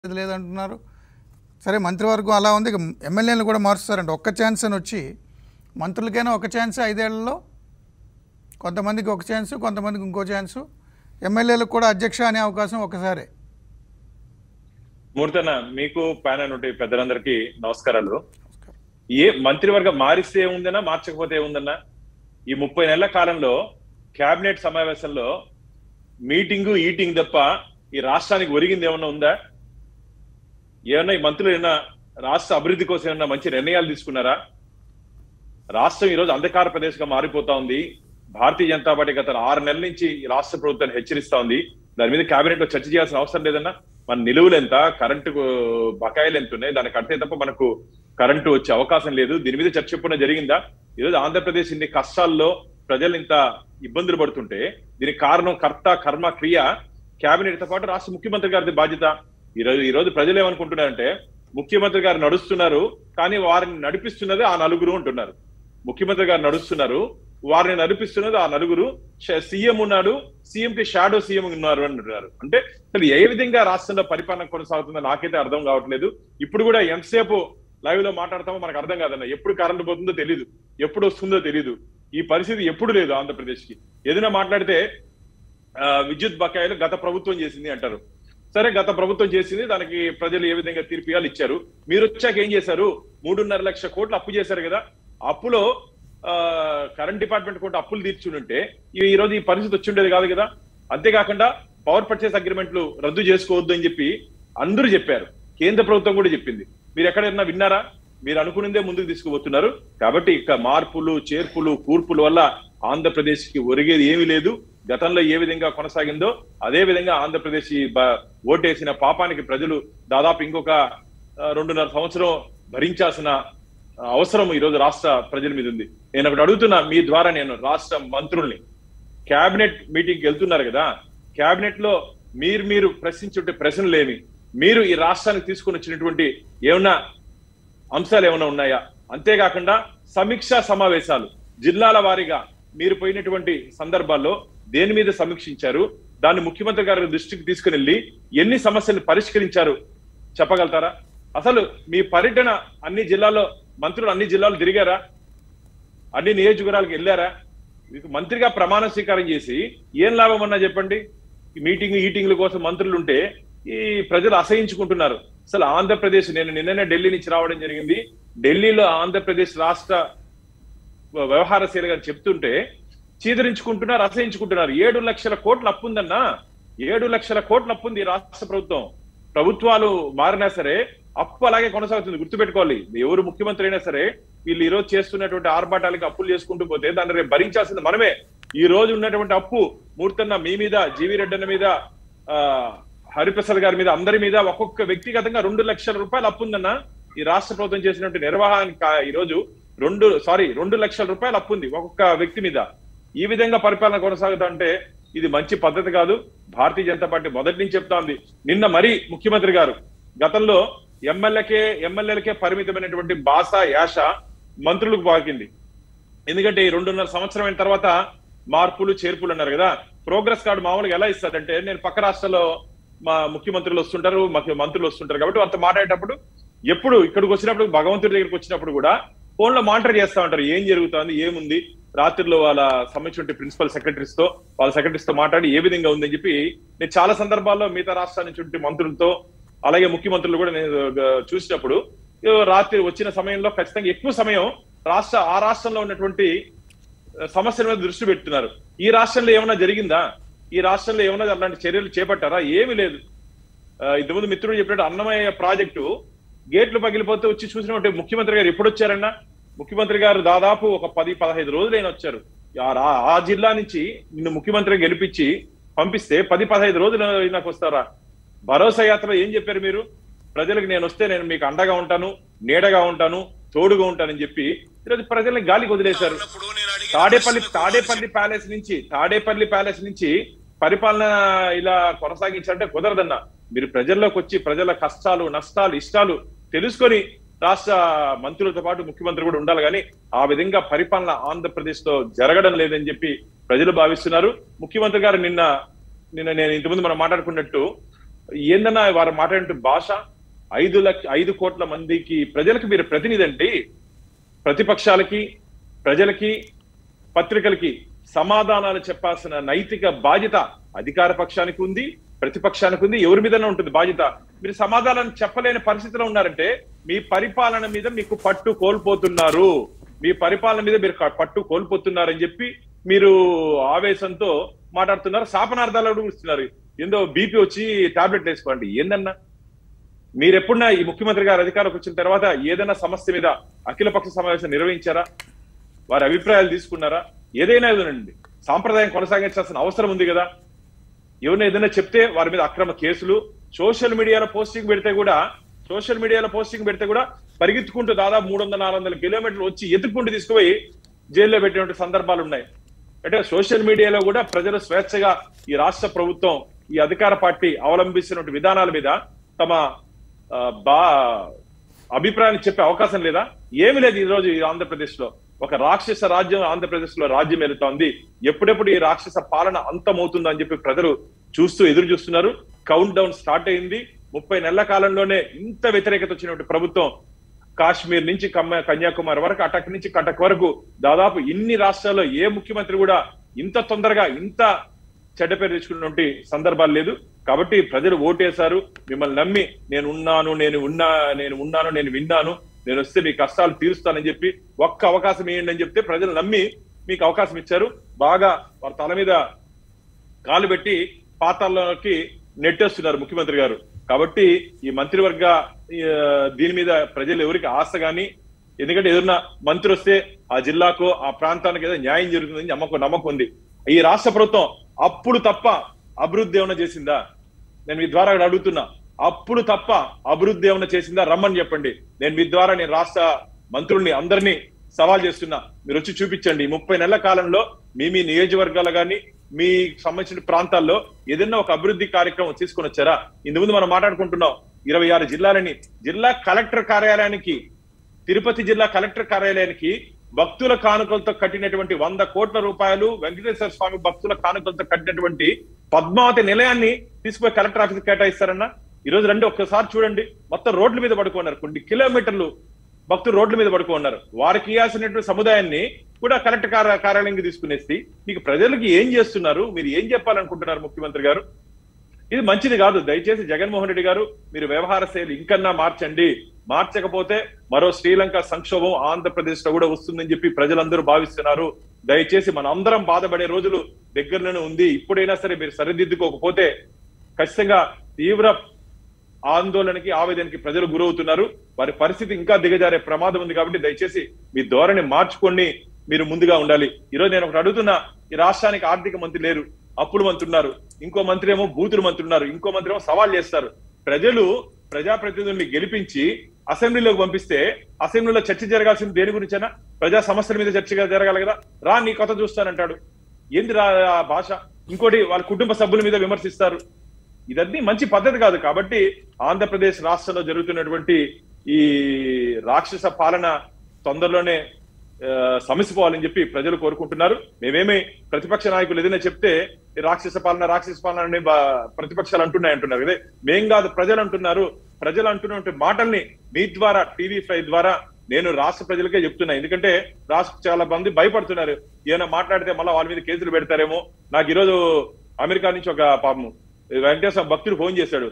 ఇది లేదంటున్నారు సరే మంత్రివర్గం అలా ఉంది ఇక ఎమ్మెల్యేలు కూడా మారుస్తారంట ఒక్క ఛాన్స్ అని వచ్చి మంత్రులకైనా ఒక ఛాన్స్ ఐదేళ్లలో కొంతమందికి ఒక ఛాన్సు కొంతమందికి ఇంకో ఛాన్సు ఎమ్మెల్యేలకు కూడా అధ్యక్ష అనే అవకాశం ఒకసారి మూర్తన్న మీకు ప్యానల్ ఉంటే పెద్దలందరికీ నమస్కారాలు ఏ మంత్రివర్గం మారిస్తే ఏముందన్నా మార్చకపోతే ఏముందన్నా ఈ ముప్పై నెలల కాలంలో కేబినెట్ సమావేశంలో మీటింగు ఈటింగ్ తప్ప ఈ రాష్ట్రానికి ఒరిగింది ఏమన్నా ఉందా ఏమన్నా ఈ మంత్రులు ఏమన్నా రాష్ట్ర అభివృద్ధి కోసం ఏమన్నా మంచి నిర్ణయాలు తీసుకున్నారా రాష్ట్రం ఈరోజు అంధకార ప్రదేశ్గా మారిపోతా ఉంది భారతీయ జనతా పార్టీ గత ఆరు నెలల నుంచి ఈ రాష్ట్ర ప్రభుత్వాన్ని హెచ్చరిస్తా ఉంది దాని మీద కేబినెట్ లో చర్చ చేయాల్సిన అవసరం లేదన్నా మన నిలువలు ఎంత కరెంటు బకాయిలు ఎంత ఉన్నాయి దాన్ని కడితే తప్ప మనకు కరెంటు వచ్చే అవకాశం లేదు దీని మీద చర్చ ఎప్పుడైనా జరిగిందా ఈరోజు ఆంధ్రప్రదేశ్ ఇన్ని కష్టాల్లో ప్రజలు ఇంత ఇబ్బందులు పడుతుంటే దీనికి కారణం కర్త కర్మ క్రియ కేబినెట్ తో పాటు రాష్ట్ర ముఖ్యమంత్రి గారిది బాధ్యత ఈ రోజు ఈ రోజు ప్రజలు ఏమనుకుంటున్నారంటే ముఖ్యమంత్రి గారు నడుస్తున్నారు కానీ వారిని నడిపిస్తున్నది ఆ నలుగురు ఉంటున్నారు ముఖ్యమంత్రి గారు నడుస్తున్నారు వారిని నడిపిస్తున్నది ఆ నలుగురు సీఎం ఉన్నాడు సీఎం కి షాడో సీఎం ఉన్నారు అంటున్నారు అంటే అసలు ఏ విధంగా రాష్ట్రంలో పరిపాలన కొనసాగుతుందో నాకైతే అర్థం కావట్లేదు ఇప్పుడు కూడా ఎంతసేపు లైవ్ లో మాట్లాడతామో మనకు అర్థం కాదన్న ఎప్పుడు కరెంట్ పోతుందో తెలియదు ఎప్పుడు వస్తుందో తెలియదు ఈ పరిస్థితి ఎప్పుడు లేదు ఆంధ్రప్రదేశ్ కి ఏదైనా మాట్లాడితే ఆ, విద్యుత్ బకాయిలు గత ప్రభుత్వం చేసింది అంటారు సరే గత ప్రభుత్వం చేసింది దానికి ప్రజలు ఏ విధంగా తీర్పియాలు ఇచ్చారు మీరు వచ్చాక ఏం చేశారు మూడున్నర లక్ష కోట్లు అప్పు చేశారు కదా అప్పులో ఆ, కరెంట్ డిపార్ట్మెంట్ కూడా అప్పులు తీర్చుంటే ఈ ఈ రోజు ఈ పరిస్థితి వచ్చి ఉండేది కాదు కదా అంతేకాకుండా పవర్ పర్చేస్ అగ్రిమెంట్లు రద్దు చేసుకోవద్దు అని చెప్పి అందరూ చెప్పారు కేంద్ర ప్రభుత్వం కూడా చెప్పింది మీరు ఎక్కడైనా విన్నారా మీరు అనుకునిందే ముందుకు తీసుకుపోతున్నారు కాబట్టి ఇక మార్పులు చేర్పులు కూర్పుల వల్ల ఆంధ్రప్రదేశ్ కి ఒరిగేది ఏమీ లేదు గతంలో ఏ విధంగా కొనసాగిందో అదే విధంగా ఆంధ్రప్రదేశ్ ఈ బ- ఓటేసిన పాపానికి ప్రజలు దాదాపు ఇంకొక ఆ, రెండున్నర సంవత్సరం భరించాల్సిన ఆ, అవసరం ఈ రోజు రాష్ట్ర ప్రజల మీద ఉంది నేను ఒకటి అడుగుతున్నా మీ ద్వారా నేను రాష్ట్ర మంత్రుల్ని కేబినెట్ మీటింగ్ వెళ్తున్నారు కదా కేబినెట్ లో మీరు మీరు ప్రశ్నించుంటే ప్రశ్నలు లేని మీరు ఈ రాష్ట్రానికి తీసుకొని వచ్చినటువంటి ఏమన్నా అంశాలు ఏమైనా ఉన్నాయా అంతేకాకుండా సమీక్షా సమావేశాలు జిల్లాల వారీగా మీరు పోయినటువంటి సందర్భాల్లో దేని మీద సమీక్షించారు దాన్ని ముఖ్యమంత్రి గారి దృష్టికి తీసుకుని వెళ్ళి ఎన్ని సమస్యలు పరిష్కరించారు చెప్పగలుగుతారా అసలు మీ పర్యటన అన్ని జిల్లాల్లో మంత్రులు అన్ని జిల్లాలు తిరిగారా అన్ని నియోజకవర్గాలకు వెళ్ళారా మీకు మంత్రిగా ప్రమాణ స్వీకారం చేసి ఏం లాభం అన్నా చెప్పండి ఈ మీటింగ్ ఈటింగ్ల కోసం మంత్రులు ఉంటే ఈ ప్రజలు అసహించుకుంటున్నారు అసలు ఆంధ్రప్రదేశ్ నేను నిన్ననే ఢిల్లీ నుంచి రావడం జరిగింది ఢిల్లీలో ఆంధ్రప్రదేశ్ రాష్ట్ర వ్యవహారశీల గారు చెప్తుంటే చీదరించుకుంటున్నారు అసహించుకుంటున్నారు ఏడు లక్షల కోట్ల అప్పు ఉందన్నా ఏడు లక్షల కోట్ల అప్పు ఉంది ఈ రాష్ట్ర ప్రభుత్వం ప్రభుత్వాలు మారినా సరే అప్పు అలాగే కొనసాగుతుంది గుర్తుపెట్టుకోవాలి ఎవరు ముఖ్యమంత్రి అయినా సరే వీళ్ళు ఈ రోజు చేస్తున్నటువంటి ఆర్భాటాలకి అప్పులు చేసుకుంటూ పోతే దాన్ని రేపు భరించాల్సింది మనమే ఈ రోజు ఉన్నటువంటి అప్పు మూర్తన్న మీ మీద జీవి రెడ్డన్న మీద ఆ హరిప్రసాద్ గారి మీద అందరి మీద ఒక్కొక్క వ్యక్తిగతంగా రెండు లక్షల రూపాయలు అప్పు ఉందన్న ఈ రాష్ట్ర ప్రభుత్వం చేసినటువంటి నిర్వహణ కా- ఈ రోజు రెండు సారీ రెండు లక్షల రూపాయలు అప్పు ఉంది ఒక్కొక్క వ్యక్తి మీద ఈ విధంగా పరిపాలన కొనసాగుతుంటే ఇది మంచి పద్ధతి కాదు భారతీయ జనతా పార్టీ మొదటి నుంచి చెప్తా ఉంది నిన్న మరీ ముఖ్యమంత్రి గారు గతంలో ఎమ్మెల్యేకే ఎమ్మెల్యేలకే పరిమితమైనటువంటి భాష యాష మంత్రులకు పాకింది ఎందుకంటే ఈ రెండున్నర సంవత్సరం అయిన తర్వాత మార్పులు చేర్పులు అన్నారు కదా ప్రోగ్రెస్ కార్డు మామూలుగా ఎలా ఇస్తాడంటే నేను పక్క రాష్ట్రాల్లో మా ముఖ్యమంత్రులు వస్తుంటారు మాకు మంత్రులు వస్తుంటారు కాబట్టి అంత మాట్లాడేటప్పుడు ఎప్పుడు ఇక్కడికి వచ్చినప్పుడు భగవంతుడి దగ్గరికి వచ్చినప్పుడు కూడా ఫోన్ లో మానిటర్ చేస్తా ఉంటారు ఏం జరుగుతుంది ఏముంది రాత్రిలో వాళ్ళ సంబంధించిన ప్రిన్సిపల్ సెక్రటరీస్ తో వాళ్ళ సెక్రటరీస్ తో మాట్లాడి ఏ విధంగా ఉందని చెప్పి నేను చాలా సందర్భాల్లో మిగతా రాష్ట్రాల నుంచి ఉంటే మంత్రులతో అలాగే ముఖ్యమంత్రులు కూడా నేను ఆ, చూసినప్పుడు ఏదో రాత్రి వచ్చిన సమయంలో ఖచ్చితంగా ఎక్కువ సమయం రాష్ట్ర ఆ రాష్ట్రంలో ఉన్నటువంటి ఆ, సమస్యల మీద దృష్టి పెడుతున్నారు ఈ రాష్ట్రంలో ఏమైనా జరిగిందా ఈ రాష్ట్రంలో ఏమైనా అలాంటి చర్యలు చేపట్టారా ఏమీ లేదు ఆ, ఇంతకుముందు మిత్రుడు చెప్పినట్టు అన్నమయ్య ప్రాజెక్టు గేట్లు పగిలిపోతే వచ్చి చూసినట్టు ముఖ్యమంత్రి గారు ఎప్పుడు వచ్చారన్నా ముఖ్యమంత్రి గారు దాదాపు ఒక పది పదహైదు రోజులైన వచ్చారు ఆ రా- ఆ జిల్లా నుంచి నిన్ను ముఖ్యమంత్రి గెలిపించి పంపిస్తే పది పదహైదు రోజులు నాకు వస్తారా భరోసా యాత్ర ఏం చెప్పారు మీరు ప్రజలకు నేను వస్తే నేను మీకు అండగా ఉంటాను నీడగా ఉంటాను తోడుగా ఉంటానని చెప్పి ఈరోజు ప్రజల్ని గాలికి వదిలేశారు తాడేపల్లి తాడేపల్లి ప్యాలెస్ నుంచి తాడేపల్లి ప్యాలెస్ నుంచి పరిపాలన ఇలా కొనసాగించాలంటే కుదరదన్న మీరు ప్రజల్లోకి వచ్చి ప్రజల కష్టాలు నష్టాలు ఇష్టాలు తెలుసుకొని రాష్ట్ర మంత్రులతో పాటు ముఖ్యమంత్రి కూడా ఉండాలి కానీ ఆ విధంగా పరిపాలన ఆంధ్రప్రదేశ్ లో జరగడం లేదని చెప్పి ప్రజలు భావిస్తున్నారు ముఖ్యమంత్రి గారు నిన్న నిన్న నేను ఇంతకుముందు మనం మాట్లాడుకున్నట్టు ఏందన్నా వారు మాట్లాడే భాష ఐదు లక్ష ఐదు కోట్ల మందికి ప్రజలకు మీరు ప్రతినిధి అండి ప్రతిపక్షాలకి ప్రజలకి పత్రికలకి సమాధానాలు చెప్పాల్సిన నైతిక బాధ్యత అధికార పక్షానికి ఉంది ప్రతిపక్షానికి ఉంది ఎవరి మీదనే ఉంటుంది బాధ్యత మీరు సమాధానం చెప్పలేని పరిస్థితిలో ఉన్నారంటే మీ పరిపాలన మీద మీకు పట్టు కోల్పోతున్నారు మీ పరిపాలన మీద మీరు క- పట్టు కోల్పోతున్నారని చెప్పి మీరు ఆవేశంతో మాట్లాడుతున్నారు శాపనార్థాలు కూడా ఇస్తున్నారు ఏందో బీపీ వచ్చి టాబ్లెట్ వేసుకోండి ఏందన్నా మీరు ఎప్పుడన్నా ఈ ముఖ్యమంత్రి గారు అధికారంలోకి వచ్చిన తర్వాత ఏదైనా సమస్య మీద అఖిలపక్ష సమావేశం నిర్వహించారా వారి అభిప్రాయాలు తీసుకున్నారా ఏదైనా ఏదోనండి సాంప్రదాయం కొనసాగించాల్సిన అవసరం ఉంది కదా ఎవరైనా ఏదైనా చెప్తే వారి మీద అక్రమ కేసులు సోషల్ మీడియాలో పోస్టింగ్ పెడితే కూడా సోషల్ మీడియాలో పోస్టింగ్ పెడితే కూడా పరిగెత్తుకుంటూ దాదాపు మూడు వందల నాలుగు వందల కిలోమీటర్లు వచ్చి ఎత్తుకుంటూ తీసుకుపోయి జైల్లో పెట్టినటువంటి సందర్భాలు ఉన్నాయి అంటే సోషల్ మీడియాలో కూడా ప్రజలు స్వేచ్ఛగా ఈ రాష్ట్ర ప్రభుత్వం ఈ అధికార పార్టీ అవలంబిస్తున్న విధానాల మీద తమ ఆ, బా అభిప్రాయాన్ని చెప్పే అవకాశం లేదా ఏమి లేదు ఈ రోజు ఈ ఆంధ్రప్రదేశ్ లో ఒక రాక్షస రాజ్యం ఆంధ్రప్రదేశ్ లో రాజ్యం వెళుతోంది ఎప్పుడెప్పుడు ఈ రాక్షస పాలన అంతమవుతుందో అని చెప్పి ప్రజలు చూస్తూ ఎదురు చూస్తున్నారు కౌంట్ డౌన్ స్టార్ట్ అయింది ముప్పై నెలల కాలంలోనే ఇంత వ్యతిరేకత వచ్చినటువంటి ప్రభుత్వం కాశ్మీర్ నుంచి కమ్మ- కన్యాకుమారి వరకు అటక్ నుంచి కటక్ వరకు దాదాపు ఇన్ని రాష్ట్రాల్లో ఏ ముఖ్యమంత్రి కూడా ఇంత తొందరగా ఇంత చెడ్డ పేరు తెచ్చుకున్నటువంటి సందర్భాలు లేదు కాబట్టి ప్రజలు ఓటేశారు మిమ్మల్ని నమ్మి నేను ఉన్నాను నేను ఉన్నా నేను ఉన్నాను నేను విన్నాను నేను వస్తే మీ కష్టాలు తీరుస్తానని చెప్పి ఒక్క అవకాశం ఇవ్వండి అని చెప్తే ప్రజలు నమ్మి మీకు అవకాశం ఇచ్చారు బాగా వారి తల మీద కాలు పెట్టి పాతాల్లోకి నెట్టేస్తున్నారు ముఖ్యమంత్రి గారు కాబట్టి ఈ మంత్రివర్గ ఆ, దీని మీద ప్రజలు ఎవరికి ఆశ గాని ఎందుకంటే ఏదన్నా మంత్రి వస్తే ఆ జిల్లాకో ఆ ప్రాంతానికి ఏదో న్యాయం జరుగుతుందని నమ్మకం నమ్మకం ఉంది ఈ రాష్ట్ర ప్రభుత్వం అప్పుడు తప్ప అభివృద్ధి ఏమైనా చేసిందా నేను మీ ద్వారా ఇక్కడ అడుగుతున్నా అప్పుడు తప్ప అభివృద్ధి ఏమైనా చేసిందా రమ్మని చెప్పండి నేను మీ ద్వారా నేను రాష్ట్ర మంత్రుల్ని అందరినీ సవాల్ చేస్తున్నా మీరు వచ్చి చూపించండి ఈ ముప్పై నెలల కాలంలో మీ మీ నియోజకవర్గాలు కానీ మీ సంబంధించిన ప్రాంతాల్లో ఏదైనా ఒక అభివృద్ధి కార్యక్రమం తీసుకొని వచ్చారా ఇందు ముందు మనం మాట్లాడుకుంటున్నాం ఇరవై ఆరు జిల్లాలని జిల్లా కలెక్టర్ కార్యాలయానికి తిరుపతి జిల్లా కలెక్టర్ కార్యాలయానికి భక్తుల కానుకలతో కట్టినటువంటి వంద కోట్ల రూపాయలు వెంకటేశ్వర స్వామి భక్తుల కానుకలతో కట్టినటువంటి పద్మావతి నిలయాన్ని తీసుకుపోయి కలెక్టర్ ఆఫీస్ కేటాయిస్తారన్నా ఈ రోజు రండి ఒక్కసారి చూడండి మొత్తం రోడ్ల మీద పడుకున్నారు కొన్ని కిలోమీటర్లు భక్తులు రోడ్ల మీద పడుకున్నారు వారికి ఇవ్వాల్సినటువంటి సముదాయాన్ని కూడా కలెక్టర్ కార్య- కార్యాలయానికి తీసుకునేసి మీకు ప్రజలకు ఏం చేస్తున్నారు మీరు ఏం చెప్పాలనుకుంటున్నారు ముఖ్యమంత్రి గారు ఇది మంచిది కాదు దయచేసి జగన్మోహన్ రెడ్డి గారు మీరు వ్యవహార శైలి ఇంకన్నా మార్చండి మార్చకపోతే మరో శ్రీలంక సంక్షోభం ఆంధ్రప్రదేశ్ లో కూడా వస్తుందని చెప్పి ప్రజలందరూ భావిస్తున్నారు దయచేసి మన అందరం బాధపడే రోజులు దగ్గరలోనే ఉంది ఇప్పుడైనా సరే మీరు సరిదిద్దుకోకపోతే ఖచ్చితంగా తీవ్ర ఆందోళనకి ఆవేదనకి ప్రజలు గురవుతున్నారు వారి పరిస్థితి ఇంకా దిగజారే ప్రమాదం ఉంది కాబట్టి దయచేసి మీ ధోరణి మార్చుకొని మీరు ముందుగా ఉండాలి ఈరోజు నేను ఒకటి అడుగుతున్నా ఈ రాష్ట్రానికి ఆర్థిక మంత్రి లేరు అప్పులు మంత్రి ఉన్నారు ఇంకో మంత్రి ఏమో బూతులు మంత్రి ఉన్నారు ఇంకో మంత్రి ఏమో సవాల్ చేస్తారు ప్రజలు ప్రజాప్రతినిధుల్ని గెలిపించి అసెంబ్లీలోకి పంపిస్తే అసెంబ్లీలో చర్చ జరగాల్సింది దేని గురించైనా ప్రజా సమస్యల మీద చర్చ జరగాలి కదా రా నీ కొత్త చూస్తానంటాడు ఏంది రా ఆ భాష ఇంకోటి వాళ్ళ కుటుంబ సభ్యుల మీద విమర్శిస్తారు ఇదన్నీ మంచి పద్ధతి కాదు కాబట్టి ఆంధ్రప్రదేశ్ రాష్ట్రంలో జరుగుతున్నటువంటి ఈ రాక్షస పాలన తొందరలోనే ఆ, సమసిపోవాలని చెప్పి ప్రజలు కోరుకుంటున్నారు మేమేమి ప్రతిపక్ష నాయకులు ఏదైనా చెప్తే ఈ రాక్షస పాలన రాక్షస పాలన అని బా- ప్రతిపక్షాలు అంటున్నాయి అంటున్నారు అదే మేం కాదు ప్రజలు అంటున్నారు ప్రజలు అంటున్నటువంటి మాటల్ని మీ ద్వారా టీవీ ఫైవ్ ద్వారా నేను రాష్ట్ర ప్రజలకే చెప్తున్నా ఎందుకంటే రాష్ట్ర చాలా మంది భయపడుతున్నారు ఏమైనా మాట్లాడితే మళ్ళీ వాళ్ళ మీద కేసులు పెడతారేమో నాకు ఈరోజు అమెరికా నుంచి ఒక పాపం వెంకటేశ్వర భక్తుడు ఫోన్ చేశాడు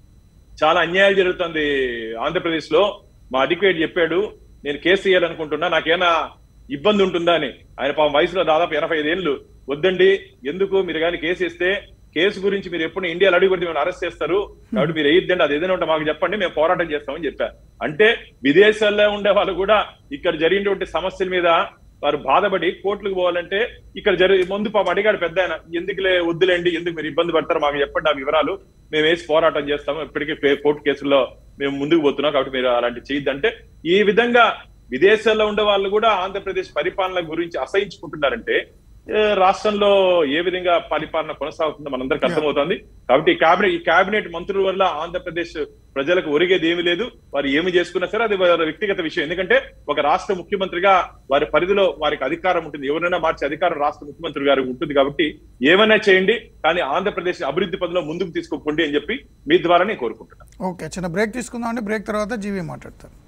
చాలా అన్యాయాలు జరుగుతుంది ఆంధ్రప్రదేశ్ లో మా అడ్వకేట్ చెప్పాడు నేను కేసు చేయాలనుకుంటున్నా నాకేమైనా ఇబ్బంది ఉంటుందా అని ఆయన పాపం వయసులో దాదాపు ఎనభై ఐదేళ్ళు వద్దండి ఎందుకు మీరు కానీ కేసు ఇస్తే కేసు గురించి మీరు ఎప్పుడు ఇండియాలో అడుగు పెడితే అరెస్ట్ చేస్తారు కాబట్టి మీరు వేయద్దండి అది ఏదైనా ఉంటే మాకు చెప్పండి మేము పోరాటం చేస్తామని చెప్పారు అంటే విదేశాల్లో ఉండే వాళ్ళు కూడా ఇక్కడ జరిగినటువంటి సమస్యల మీద వారు బాధపడి కోర్టులకు పోవాలంటే ఇక్కడ జరి ముందు పాపం అడిగాడు పెద్ద ఆయన ఎందుకులే వద్దులేండి ఎందుకు మీరు ఇబ్బంది పడతారు మాకు చెప్పండి ఆ వివరాలు మేము వేసి పోరాటం చేస్తాము ఇప్పటికీ పే- కోర్టు కేసుల్లో మేము ముందుకు పోతున్నాం కాబట్టి మీరు అలాంటి చేయొద్దంటే ఈ విధంగా విదేశాల్లో ఉండే వాళ్ళు కూడా ఆంధ్రప్రదేశ్ పరిపాలన గురించి అసహించుకుంటున్నారంటే ఏ, రాష్ట్రంలో ఏ విధంగా పరిపాలన కొనసాగుతుందో మనందరికి అర్థమవుతోంది కాబట్టి ఈ కేబినెట్ ఈ కేబినెట్ మంత్రుల వల్ల ఆంధ్రప్రదేశ్ ప్రజలకు ఒరిగేది ఏమీ లేదు వారు ఏమి చేసుకున్నా సరే అది వారి వ్యక్తిగత విషయం ఎందుకంటే ఒక రాష్ట్ర ముఖ్యమంత్రిగా వారి పరిధిలో వారికి అధికారం ఉంటుంది ఎవరైనా మార్చే అధికారం రాష్ట్ర ముఖ్యమంత్రి గారికి ఉంటుంది కాబట్టి ఏమైనా చేయండి కానీ ఆంధ్రప్రదేశ్ అభివృద్ధి పదంలో ముందుకు తీసుకోకండి అని చెప్పి మీ ద్వారా నేను కోరుకుంటున్నాను ఓకే చిన్న బ్రేక్ తీసుకుందామండి బ్రేక్ తర్వాత జీవీ మాట్లాడతారు